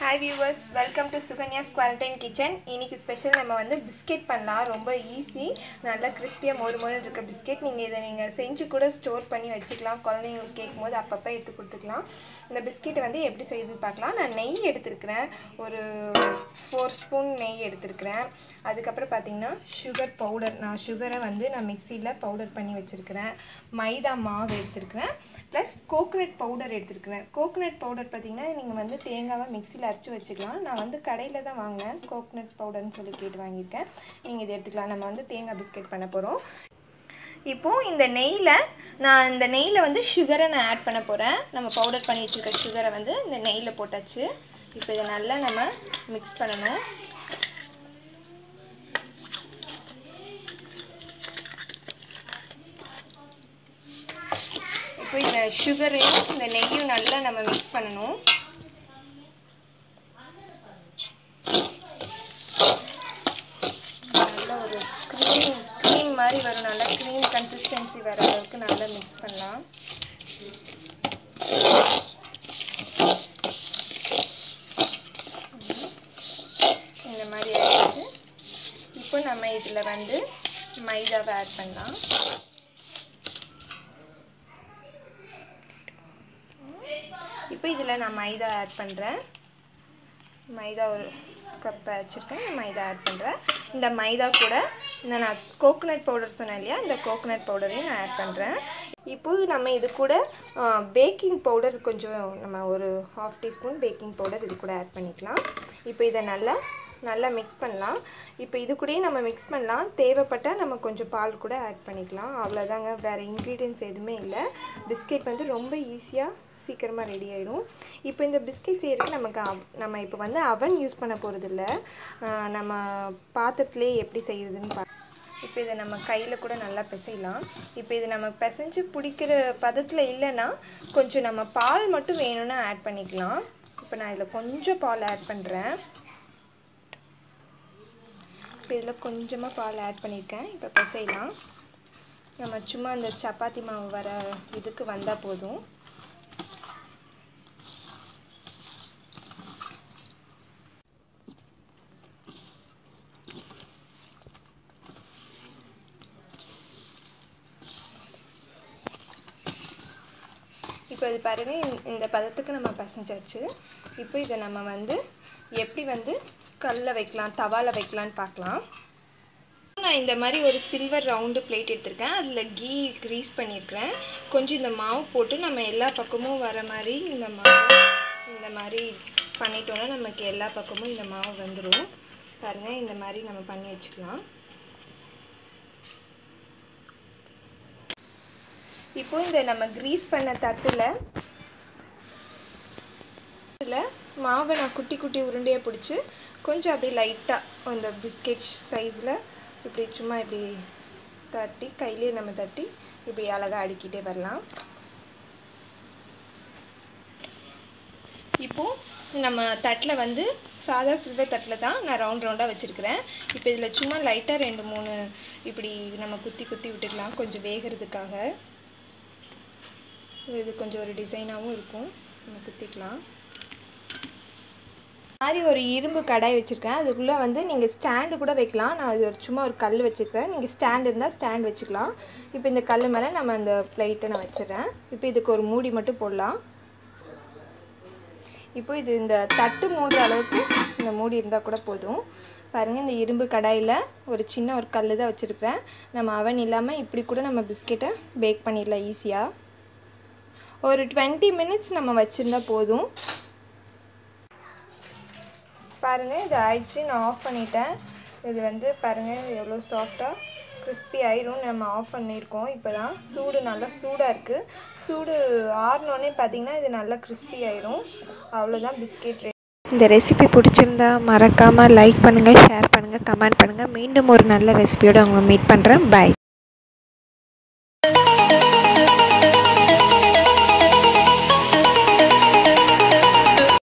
hi viewers welcome to Sukanya's quarantine kitchen இன்னைக்கு special நம்ம வந்து பிஸ்கெட் பண்ணலாம் ரொம்ப ஈஸி நல்லா கிறிஸ்பியாக மொறு மொறு இருக்க பிஸ்கெட் நீங்கள் இதை நீங்கள் செஞ்சு கூட ஸ்டோர் பண்ணி வச்சுக்கலாம் குழந்தைங்களுக்கு கேட்கும் போது அப்பப்போ எடுத்து கொடுத்துக்கலாம் இந்த பிஸ்கெட்டை வந்து எப்படி செய்யுதுன்னு பார்க்கலாம் நான் நெய் எடுத்திருக்கிறேன் ஒரு ஃபோர் ஸ்பூன் நெய் எடுத்திருக்கிறேன் அதுக்கப்புறம் பார்த்தீங்கன்னா சுகர் பவுடர் நான் சுகரை வந்து நான் மிக்சியில் பவுடர் பண்ணி வச்சுருக்கிறேன் மைதா மாவு எடுத்திருக்கிறேன் ப்ளஸ் கோகோனட் பவுடர் எடுத்திருக்கிறேன் கோகோனட் பவுடர் பார்த்தீங்கன்னா நீங்கள் வந்து தேங்காவை மிக்சியில் அரைச்சி வச்சுக்கலாம் நான் வந்து கடையில் தான் வாங்கினேன் கோகோனட் பவுடர்னு சொல்லி கேட்டு வாங்கியிருக்கேன் நீங்கள் இதை எடுத்துக்கலாம் நம்ம வந்து தேங்காய் பிஸ்கெட் பண்ண போகிறோம் இப்போது இந்த நெய்யில் நான் இந்த நெய்யில் வந்து சுகரை நான் ஆட் பண்ண போகிறேன் நம்ம பவுடர் பண்ணி வச்சுருக்க சுகரை வந்து இந்த நெய்யில் போட்டாச்சு இப்போ இதை நல்லா நம்ம மிக்ஸ் பண்ணணும் இப்போ இந்த சுகரையும் இந்த நெய்யும் நல்லா நம்ம மிக்ஸ் பண்ணணும் நல்ல ஒரு க்ரீம் க்ரீம் மாதிரி வரும் நல்லா க்ரீம் கன்சிஸ்டன்சி வர அளவுக்கு நல்லா மிக்ஸ் பண்ணலாம் இந்த மாதிரி ஆயிடுச்சு இப்போ நம்ம இதில் வந்து மைதாவை ஆட் பண்ணலாம் இப்போ இதில் நான் மைதா ஆட் பண்ணுறேன் மைதா ஒரு கப்பை வச்சுருக்கேன் இந்த மைதா ஆட் பண்ணுறேன் இந்த மைதா கூட இந்த நான் கோகோனட் பவுடர் சொன்னேன் இல்லையா இந்த கோகோனட் பவுடரையும் நான் ஆட் பண்ணுறேன் இப்போது நம்ம இது கூட பேக்கிங் பவுடர் கொஞ்சம் நம்ம ஒரு ஹாஃப் டீஸ்பூன் பேக்கிங் பவுடர் இது கூட ஆட் பண்ணிக்கலாம் இப்போ இதை நல்லா நல்லா மிக்ஸ் பண்ணலாம் இப்போ இது கூடயே நம்ம மிக்ஸ் பண்ணலாம் தேவைப்பட்டால் நம்ம கொஞ்சம் பால் கூட ஆட் பண்ணிக்கலாம் அவ்வளோதாங்க வேறு இன்க்ரீடியன்ஸ் எதுவுமே இல்லை பிஸ்கெட் வந்து ரொம்ப ஈஸியாக சீக்கிரமாக ரெடி ஆயிடும் இப்போ இந்த பிஸ்கெட் செய்யறதுக்கு நமக்கு நம்ம இப்போ வந்து அவன் யூஸ் பண்ண போகிறதில்ல நம்ம பாத்திரத்துலேயே எப்படி செய்யுதுன்னு பா இப்போ இதை நம்ம கையில் கூட நல்லா பிசையலாம் இப்போ இது நம்ம பிசைஞ்சு பிடிக்கிற பதத்தில் இல்லைன்னா கொஞ்சம் நம்ம பால் மட்டும் வேணும்னா ஆட் பண்ணிக்கலாம் இப்போ நான் இதில் கொஞ்சம் பால் ஆட் பண்ணுறேன் இப்போ இதில் கொஞ்சமாக பால் ஆட் பண்ணியிருக்கேன் இப்போ பிசையலாம் நம்ம சும்மா அந்த சப்பாத்தி மாவு வர இதுக்கு வந்தால் போதும் இப்போ இது பாருங்கள் இந்த பதத்துக்கு நம்ம பசஞ்சாச்சு இப்போ இதை நம்ம வந்து எப்படி வந்து கல்லில் வைக்கலாம் தவாவில் வைக்கலான்னு பார்க்கலாம் நான் இந்த மாதிரி ஒரு சில்வர் ரவுண்டு பிளேட் எடுத்திருக்கேன் அதில் கீ க்ரீஸ் பண்ணியிருக்கிறேன் கொஞ்சம் இந்த மாவு போட்டு நம்ம எல்லா பக்கமும் வர மாதிரி இந்த மாவு இந்த மாதிரி பண்ணிட்டோன்னா நமக்கு எல்லா பக்கமும் இந்த மாவு வந்துடும் பாருங்கள் இந்த மாதிரி நம்ம பண்ணி வச்சுக்கலாம் இப்போ இந்த நம்ம க்ரீஸ் பண்ண தட்டில் இதில் மாவை நான் குட்டி குட்டி உருண்டையாக பிடிச்சி கொஞ்சம் அப்படி லைட்டாக அந்த பிஸ்கெட் சைஸில் இப்படி சும்மா இப்படி தட்டி கையிலே நம்ம தட்டி இப்படி அழகாக அடுக்கிட்டே வரலாம் இப்போது நம்ம தட்டில் வந்து சாதா சில்வர் தட்டில் தான் நான் ரவுண்ட் ரவுண்டாக வச்சுருக்கிறேன் இப்போ இதில் சும்மா லைட்டாக ரெண்டு மூணு இப்படி நம்ம குத்தி குத்தி விட்டுக்கலாம் கொஞ்சம் வேகிறதுக்காக இது கொஞ்சம் ஒரு டிசைனாகவும் இருக்கும் நம்ம குத்திக்கலாம் மாதிரி ஒரு இரும்பு கடாய் வச்சுருக்கேன் அதுக்குள்ளே வந்து நீங்கள் ஸ்டாண்டு கூட வைக்கலாம் நான் இது ஒரு சும்மா ஒரு கல் வச்சுருக்கேன் நீங்கள் ஸ்டாண்ட் இருந்தால் ஸ்டாண்ட் வச்சுக்கலாம் இப்போ இந்த கல் மேலே நம்ம அந்த ப்ளைட்டை நான் வச்சிடறேன் இப்போ இதுக்கு ஒரு மூடி மட்டும் போடலாம் இப்போ இது இந்த தட்டு மூடுற அளவுக்கு இந்த மூடி இருந்தால் கூட போதும் பாருங்கள் இந்த இரும்பு கடாயில் ஒரு சின்ன ஒரு கல் தான் வச்சுருக்கிறேன் நம்ம அவன் இல்லாமல் இப்படி கூட நம்ம பிஸ்கெட்டை பேக் பண்ணிடலாம் ஈஸியாக ஒரு டுவெண்ட்டி மினிட்ஸ் நம்ம வச்சுருந்தா போதும் பாருங்கள் இது ஆயிடுச்சு நான் ஆஃப் பண்ணிட்டேன் இது வந்து பாருங்கள் எவ்வளோ சாஃப்டாக கிறிஸ்பி ஆயிரும் நம்ம ஆஃப் பண்ணியிருக்கோம் இப்போ தான் சூடு நல்லா சூடாக இருக்குது சூடு ஆறினோடனே பார்த்திங்கன்னா இது நல்லா கிறிஸ்பி ஆயிரும் அவ்வளோதான் பிஸ்கெட் இந்த ரெசிபி பிடிச்சிருந்தா மறக்காமல் லைக் பண்ணுங்கள் ஷேர் பண்ணுங்கள் கமெண்ட் பண்ணுங்கள் மீண்டும் ஒரு நல்ல ரெசிபியோடு உங்களை மீட் பண்ணுறேன் பாய்